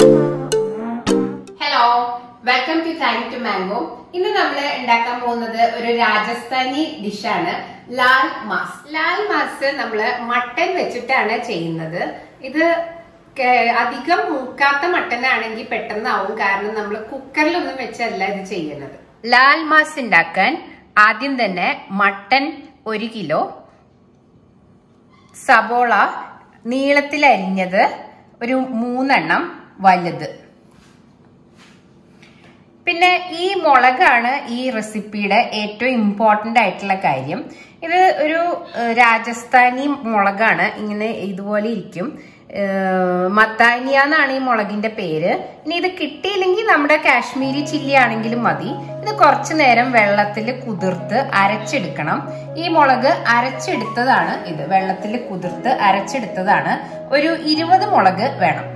hello welcome to time to mango ഇന്ന് നമ്മൾ ഉണ്ടാക്കാൻ പോകുന്നത് ഒരു രാജസ്ഥാനി ഡിഷാണ് ലാൽ മാസ് ലാൽ മാസ് നമ്മൾ മട്ടൻ വെച്ചിട്ടാണ് ചെയ്യുന്നത് ഇത് കേ- അധികം മൂക്കാത്ത മട്ടൻ ആണെങ്കിൽ പെട്ടെന്നാവും കാരണം നമ്മൾ കുക്കറിലൊന്നും വെച്ചല്ല ഇത് ചെയ്യുന്നത് ലാൽ മാസ് ഉണ്ടാക്കാൻ ആദ്യം തന്നെ മട്ടൻ ഒരു കിലോ സബോള നീളത്തിൽ അരിഞ്ഞത് ഒരു മൂന്നെണ്ണം വലുത് പിന്നെ ഈ മുളകാണ് ഈ റെസിപ്പിയുടെ ഏറ്റവും ഇമ്പോർട്ടന്റ് ആയിട്ടുള്ള കാര്യം ഇത് ഒരു ഏഹ്, രാജസ്ഥാനി മുളകാണ് ഇങ്ങനെ ഇതുപോലെ ഇരിക്കും ഏഹ്, മത്താനിയ എന്നാണ് ഈ മുളകിന്റെ പേര് ഇനി ഇത് കിട്ടിയില്ലെങ്കിൽ നമ്മുടെ കാശ്മീരി ചില്ലി ആണെങ്കിലും മതി ഇത് കുറച്ചു നേരം വെള്ളത്തിൽ കുതിർത്ത് അരച്ചെടുക്കണം ഈ മുളക് അരച്ചെടുത്തതാണ് ഇത് വെള്ളത്തിൽ കുതിർത്ത് അരച്ചെടുത്തതാണ് ഒരു ഇരുപത് മുളക് വേണം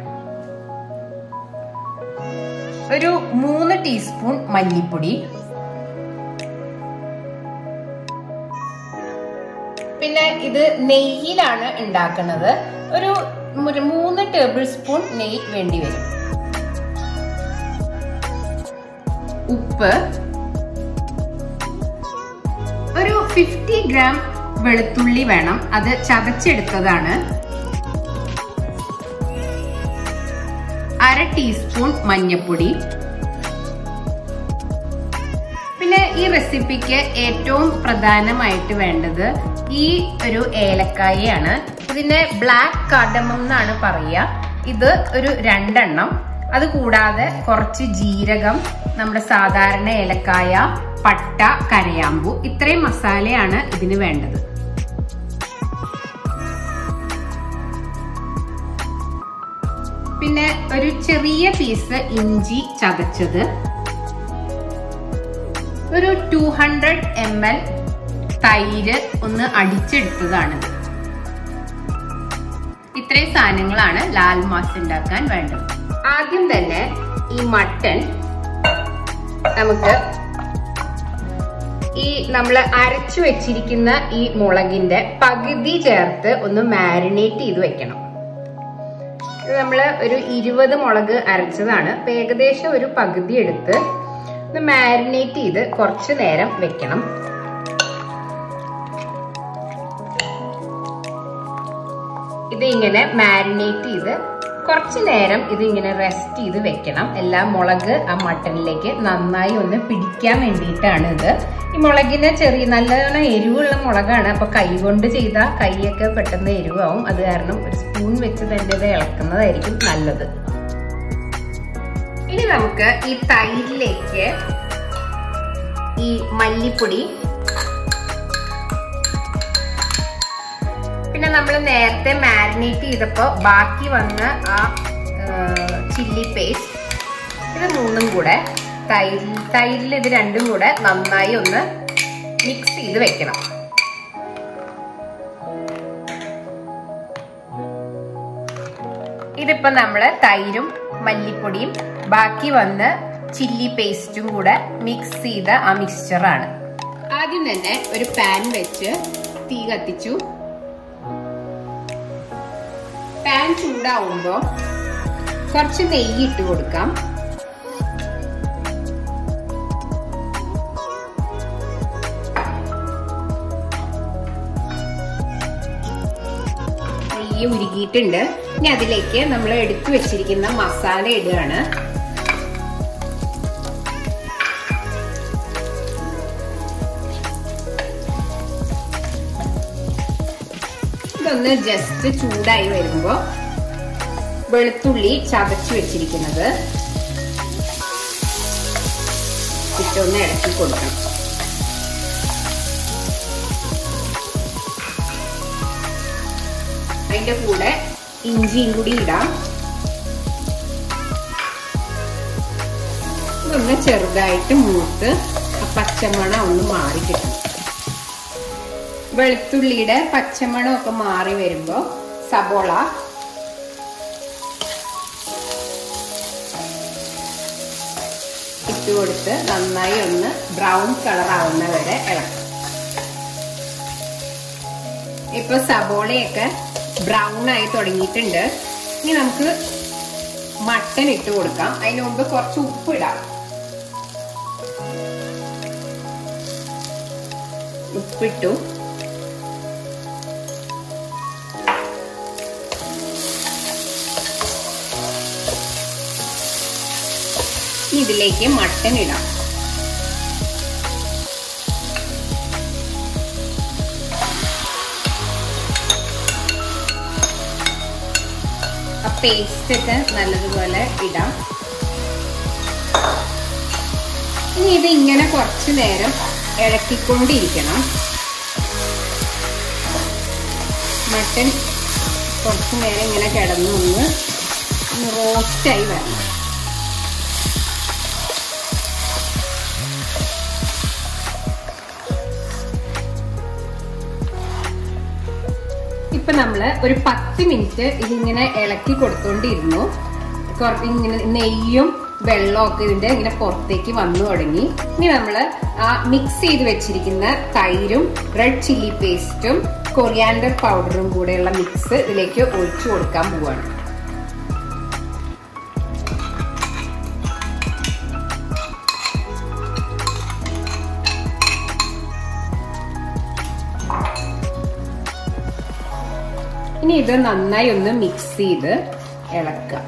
ഒരു മൂന്ന് ടീസ്പൂൺ മല്ലിപ്പൊടി പിന്നെ ഇത് നെയ്യിലാണ് ഉണ്ടാക്കുന്നത് ഒരു ഒരു മൂന്ന് ടേബിൾ സ്പൂൺ നെയ്യ് വേണ്ടി വരും ഉപ്പ് ഒരു ഫിഫ്റ്റി ഗ്രാം വെളുത്തുള്ളി വേണം അത് ചതച്ചെടുത്തതാണ് അര ടീസ്പൂൺ മഞ്ഞൾപ്പൊടി പിന്നെ ഈ റെസിപ്പിക്ക് ഏറ്റവും പ്രധാനമായിട്ട് വേണ്ടത് ഈ ഒരു ഏലക്കായയാണ് ഇതിനെ ബ്ലാക്ക് കാർഡമം എന്നാണ് പറയുക ഇത് ഒരു രണ്ടെണ്ണം അത് കൂടാതെ കുറച്ച് ജീരകം നമ്മുടെ സാധാരണ ഏലക്കായ പട്ട കരയാമ്പു ഇത്രയും മസാലയാണ് ഇതിന് വേണ്ടത് പിന്നെ ഒരു ചെറിയ പീസ് ഇഞ്ചി ചതച്ചത് ഒരു ടു ഹൺഡ്രഡ് എം എൽ തൈര് ഒന്ന് അടിച്ചെടുത്തതാണിത് ഇത്രയും സാധനങ്ങളാണ് ലാൽ മാസ് ഉണ്ടാക്കാൻ വേണ്ടത് ആദ്യം തന്നെ ഈ മട്ടൺ നമുക്ക് ഈ നമ്മൾ അരച്ചു വെച്ചിരിക്കുന്ന ഈ മുളകിന്റെ പകുതി ചേർത്ത് ഒന്ന് മാരിനേറ്റ് ചെയ്ത് വെക്കണം ഇത് നമ്മൾ ഒരു ഇരുപത് മുളക് അരച്ചതാണ് അപ്പൊ ഏകദേശം ഒരു പകുതി എടുത്ത് ഇത് മാരിനേറ്റ് ചെയ്ത് കുറച്ച് നേരം വെക്കണം ഇത് ഇങ്ങനെ മാരിനേറ്റ് ചെയ്ത് കുറച്ച് നേരം ഇത് ഇങ്ങനെ റെസ്റ്റ് ചെയ്ത് വെക്കണം എല്ലാ മുളക് ആ മട്ടനിലേക്ക് നന്നായി ഒന്ന് പിടിക്കാൻ വേണ്ടിയിട്ടാണ് ഇത് ഈ മുളകിന് ചെറിയ നല്ലോണം എരിവുള്ള മുളകാണ് അപ്പൊ കൈ കൊണ്ട് ചെയ്താൽ കൈയൊക്കെ പെട്ടെന്ന് എരിവാവും അത് കാരണം ഒരു സ്പൂൺ വെച്ച് തന്നെ ഇത് ഇളക്കുന്നതായിരിക്കും നല്ലത് ഇനി നമുക്ക് ഈ തൈരിലേക്ക് ഈ മല്ലിപ്പൊടി പിന്നെ നമ്മൾ നേരത്തെ മാരിനേറ്റ് ചെയ്തപ്പോ ബാക്കി വന്ന ആ ചില്ലി പേസ്റ്റ് ഇത് മൂന്നും കൂടെ തൈരിൽ തൈരിൽ ഇത് രണ്ടും കൂടെ നന്നായി ഒന്ന് മിക്സ് ചെയ്ത് വെക്കണം ഇതിപ്പോ നമ്മള് തൈരും മല്ലിപ്പൊടിയും ബാക്കി വന്ന് ചില്ലി പേസ്റ്റും കൂടെ മിക്സ് ചെയ്ത ആ മിക്സ്ചറാണ് ആദ്യം തന്നെ ഒരു പാൻ വെച്ച് തീ കത്തിച്ചു പാൻ ചൂടാവുമ്പോ കുറച്ച് നെയ്യ് ഇട്ട് കൊടുക്കാം നെയ്യ് ഉരുകിയിട്ടുണ്ട് ഇനി അതിലേക്ക് നമ്മൾ എടുത്തു വെച്ചിരിക്കുന്ന മസാല ഇടുകയാണ് ഇതൊന്ന് ജസ്റ്റ് ചൂടായി വരുമ്പോ വെളുത്തുള്ളി ചതച്ചു വെച്ചിരിക്കുന്നത് ഇട്ടൊന്ന് ഇളക്കി കൊടുക്കണം അതിന്റെ കൂടെ ഇഞ്ചിയും കൂടി ഇടാം ഇതൊന്ന് ചെറുതായിട്ട് മൂത്ത് ആ പച്ചമണം ഒന്ന് മാറി കിട്ടണം വെളുത്തുള്ളിയുടെ പച്ചമണം ഒക്കെ മാറി വരുമ്പോ സബോള ഇട്ട് കൊടുത്ത് നന്നായി ഒന്ന് ബ്രൗൺ കളർ ആവുന്ന വരെ ഇളക്കാം ഇപ്പൊ സബോളയൊക്കെ ബ്രൗൺ ആയി തുടങ്ങിയിട്ടുണ്ട് ഇനി നമുക്ക് മട്ടൻ ഇട്ട് കൊടുക്കാം അതിന് മുമ്പ് കുറച്ച് ഉപ്പ് ഇടാം ഉപ്പിട്ടു ഇനി ഇതിലേക്ക് മട്ടൻ ഇടാം ആ പേസ്റ്റ് ഒക്കെ നല്ലതുപോലെ ഇടാം ഇനി ഇത് ഇങ്ങനെ കുറച്ചു നേരം ഇളക്കിക്കൊണ്ടിരിക്കണം മട്ടൻ കുറച്ചു നേരം ഇങ്ങനെ കിടന്നു ഒന്ന് റോസ്റ്റായി വരണം ഇപ്പൊ നമ്മള് ഒരു പത്ത് മിനിറ്റ് ഇതിങ്ങനെ ഇളക്കി കൊടുത്തോണ്ടിരുന്നു കുറ- ഇങ്ങനെ നെയ്യും വെള്ളമൊക്കെ ഇതിന്റെ ഇങ്ങനെ പുറത്തേക്ക് വന്നു തുടങ്ങി ഇനി നമ്മള് ആ മിക്സ് ചെയ്ത് വെച്ചിരിക്കുന്ന തൈരും റെഡ് ചില്ലി പേസ്റ്റും കൊറിയാൻഡർ പൗഡറും കൂടെയുള്ള മിക്സ് ഇതിലേക്ക് ഒഴിച്ചു കൊടുക്കാൻ പോവാണ് ഇനി ഇത് നന്നായി ഒന്ന് മിക്സ് ചെയ്ത് ഇളക്കുക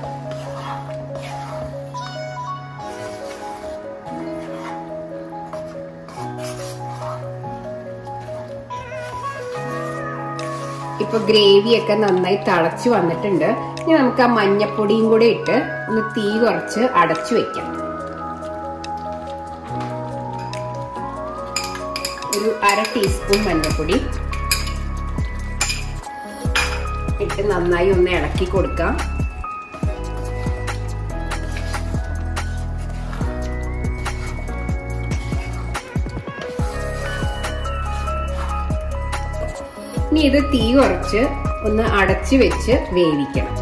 ഇപ്പൊ ഗ്രേവി ഒക്കെ നന്നായി തിളച്ചു വന്നിട്ടുണ്ട് ഇനി നമുക്ക് ആ മഞ്ഞപ്പൊടിയും കൂടെ ഇട്ട് ഒന്ന് തീ കുറച്ച് അടച്ചു വെക്കാം ഒരു അര ടീസ്പൂൺ മഞ്ഞപ്പൊടി ഇട്ട് നന്നായി ഒന്ന് ഇളക്കി കൊടുക്കാം ഇനി ഇത് തീ കുറച്ച് ഒന്ന് അടച്ചു വെച്ച് വേവിക്കണം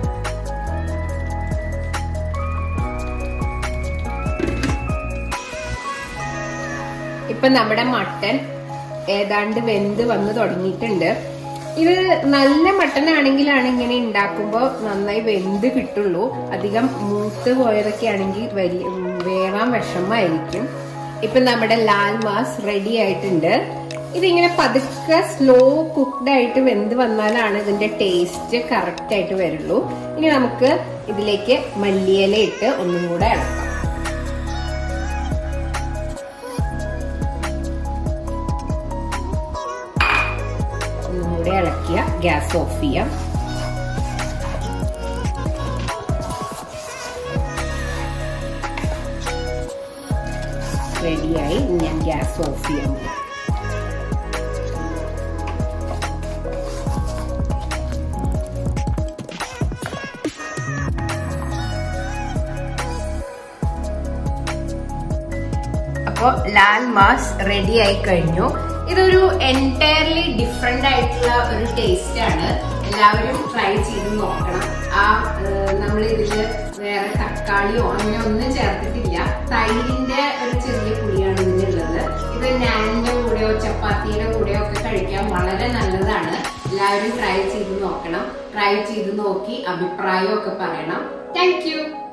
ഇപ്പൊ നമ്മുടെ മട്ടൻ ഏതാണ്ട് വെന്ത് വന്ന് തുടങ്ങിയിട്ടുണ്ട് ഇത് നല്ല മട്ടൻ ആണെങ്കിലാണ് ഇങ്ങനെ ഉണ്ടാക്കുമ്പോൾ നന്നായി വെന്ത് കിട്ടുള്ളൂ അധികം മൂത്ത് പോയതൊക്കെ ആണെങ്കിൽ വലിയ വേവാൻ വിഷമമായിരിക്കും ഇപ്പൊ നമ്മുടെ ലാൽ മാസ് റെഡി ആയിട്ടുണ്ട് ഇതിങ്ങനെ പതുക്കെ സ്ലോ കുക്ക്ഡ് ആയിട്ട് വെന്ത് വന്നാലാണ് ഇതിന്റെ ടേസ്റ്റ് കറക്റ്റ് ആയിട്ട് വരുള്ളൂ ഇനി നമുക്ക് ഇതിലേക്ക് മല്ലിയില ഇട്ട് ഒന്നും കൂടെ ഇളക്കാം ഒന്നും കൂടെ ഇളക്കിയ ഗ്യാസ് ഓഫ് ചെയ്യാം റെഡിയായി ഞാൻ ഗ്യാസ് ഓഫ് ചെയ്യാൻ പോകും അപ്പോൾ ലാൽ മാസ് റെഡി ആയി കഴിഞ്ഞു ഇതൊരു എൻറ്റയർലി ഡിഫറെന്റ് ആയിട്ടുള്ള ഒരു ടേസ്റ്റ് ആണ് എല്ലാവരും ട്രൈ ചെയ്ത് നോക്കണം ആ നമ്മൾ ഇതില് വേറെ തക്കാളിയോ അങ്ങനെ ഒന്നും ചേർത്തിട്ടില്ല തൈരിന്റെ ഒരു ചെറിയ പുളിയാണ് ഇതിനുള്ളത് ഇത് നാനിന്റെ കൂടെയോ ചപ്പാത്തിയുടെ കൂടെയോ ഒക്കെ കഴിക്കാൻ വളരെ നല്ലതാണ് എല്ലാവരും ട്രൈ ചെയ്ത് നോക്കണം ട്രൈ ചെയ്ത് നോക്കി അഭിപ്രായമൊക്കെ പറയണം താങ്ക്